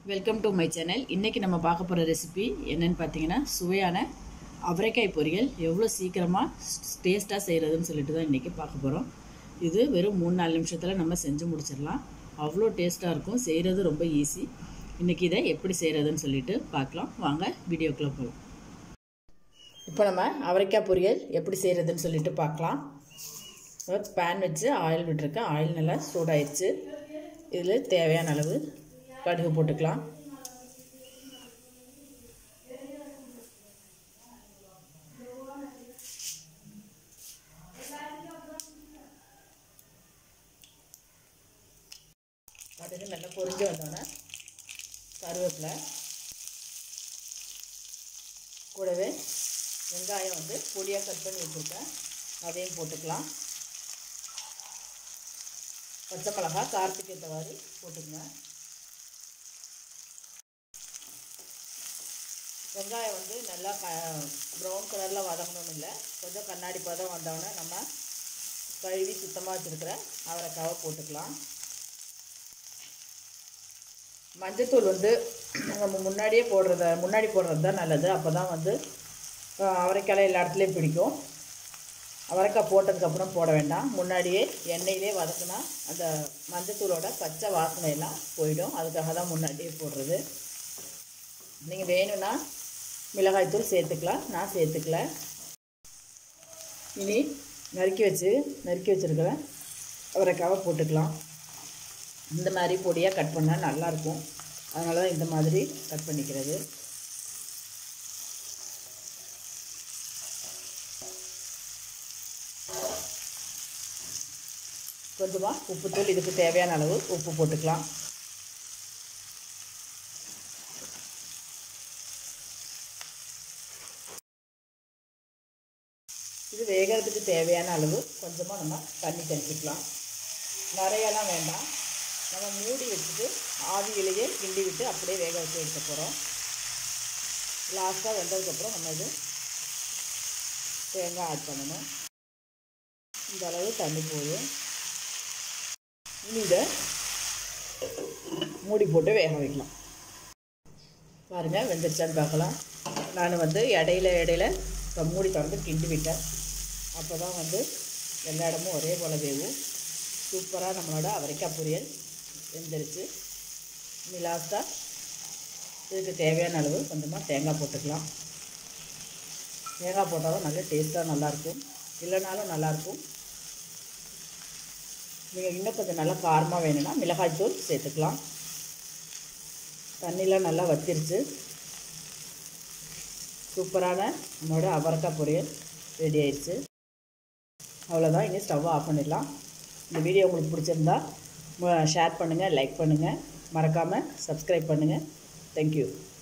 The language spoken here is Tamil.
வெல்கம் டு மை சேனல் இன்றைக்கி நம்ம பார்க்க போகிற ரெசிபி என்னன்னு பார்த்தீங்கன்னா சுவையான அவரைக்காய் பொரியல் எவ்வளோ சீக்கிரமாக டேஸ்ட்டாக செய்கிறதுன்னு சொல்லிட்டு தான் இன்றைக்கி பார்க்க போகிறோம் இது வெறும் மூணு நாலு நிமிஷத்தில் நம்ம செஞ்சு முடிச்சிடலாம் அவ்வளோ டேஸ்ட்டாக இருக்கும் செய்கிறது ரொம்ப ஈஸி இன்றைக்கி இதை எப்படி செய்கிறதுன்னு சொல்லிட்டு பார்க்கலாம் வாங்க வீடியோக்குள்ளே போகலாம் இப்போ நம்ம அவரைக்காய் பொரியல் எப்படி செய்கிறதுன்னு சொல்லிட்டு பார்க்கலாம் பேன் வச்சு ஆயில் விட்டுருக்கேன் ஆயில் நல்லா சூடாயிடுச்சு இதில் தேவையான அளவு கடுகு போட்டுக்கலாம் கடுகு நல்லா பொரிஞ்சு வந்தோடனே கருவேப்பிலை கூடவே வெங்காயம் வந்து பொடியாக கட் பண்ணி வச்சுருக்கேன் அதையும் போட்டுக்கலாம் பச்சை மிளகா காரத்துக்கு ஏற்றவாறு போட்டுக்கங்க வெங்காயம் வந்து நல்லா க ப்ரௌன் கலரில் வதங்கணும்னு இல்லை கொஞ்சம் கண்ணாடி பதம் வந்தோடனே நம்ம கழுவி சுத்தமாக வச்சுருக்கிற அவரைக்காவை போட்டுக்கலாம் மஞ்சத்தூள் வந்து நம்ம முன்னாடியே போடுறத முன்னாடி போடுறது தான் நல்லது அப்போ தான் வந்து அவரைக்காய் எல்லா இடத்துலையும் பிடிக்கும் அவரைக்காய் போட்டதுக்கப்புறம் போட வேண்டாம் முன்னாடியே எண்ணெயிலே வதக்குனா அந்த மஞ்சத்தூளோட பச்சை வாசனை எல்லாம் போயிடும் அதுக்காக தான் முன்னாடியே போடுறது நீங்கள் வேணும்னா மிளகாய்த்தூள் சேர்த்துக்கலாம் நான் சேர்த்துக்கல இனி நறுக்கி வச்சு நறுக்கி வச்சுருக்கிறேன் அவரைக்காவை போட்டுக்கலாம் இந்த மாதிரி பொடியாக கட் பண்ணால் நல்லாயிருக்கும் அதனால தான் இந்த மாதிரி கட் பண்ணிக்கிறது கொஞ்சமாக உப்புத்தூள் இதுக்கு தேவையான அளவு உப்பு போட்டுக்கலாம் இது வேகிறதுக்கு தேவையான அளவு கொஞ்சமாக நம்ம தண்ணி தெளிச்சிக்கலாம் நிறையெல்லாம் வேண்டாம் நம்ம மூடி வச்சுட்டு ஆவியிலேயே கிண்டி விட்டு அப்படியே வேக வச்சு எடுக்க போகிறோம் லாஸ்ட்டாக வெந்ததுக்கப்புறம் நம்ம இது தேங்காய் ஆட் பண்ணணும் இந்த அளவு தண்ணி போதும் இனி இதை மூடி போட்டு வேக வைக்கலாம் பாருங்கள் வெந்துருச்சான்னு பார்க்கலாம் நான் வந்து இடையில இடையில இப்போ மூடி திறந்து கிண்டி விட்டேன் அப்போ தான் வந்து எல்லா இடமும் ஒரே போல் வேகும் சூப்பராக நம்மளோட அவரைக்காய் பொரியல் வெந்துருச்சு இனி லாஸ்ட்டாக இதுக்கு தேவையான அளவு கொஞ்சமாக தேங்காய் போட்டுக்கலாம் தேங்காய் போட்டால் தான் நல்ல டேஸ்ட்டாக நல்லாயிருக்கும் இல்லைனாலும் நல்லாயிருக்கும் நீங்கள் இன்னும் கொஞ்சம் நல்லா காரமாக வேணும்னா மிளகாய்த்தூள் சேர்த்துக்கலாம் தண்ணிலாம் நல்லா வத்திருச்சு சூப்பரான நம்மளோட அவரைக்காய் பொரியல் ரெடி ஆயிடுச்சு அவ்வளோதான் இனி ஸ்டவ் ஆஃப் பண்ணிடலாம் இந்த வீடியோ உங்களுக்கு பிடிச்சிருந்தா ஷேர் பண்ணுங்கள் லைக் பண்ணுங்கள் மறக்காமல் சப்ஸ்கிரைப் பண்ணுங்கள் தேங்க்யூ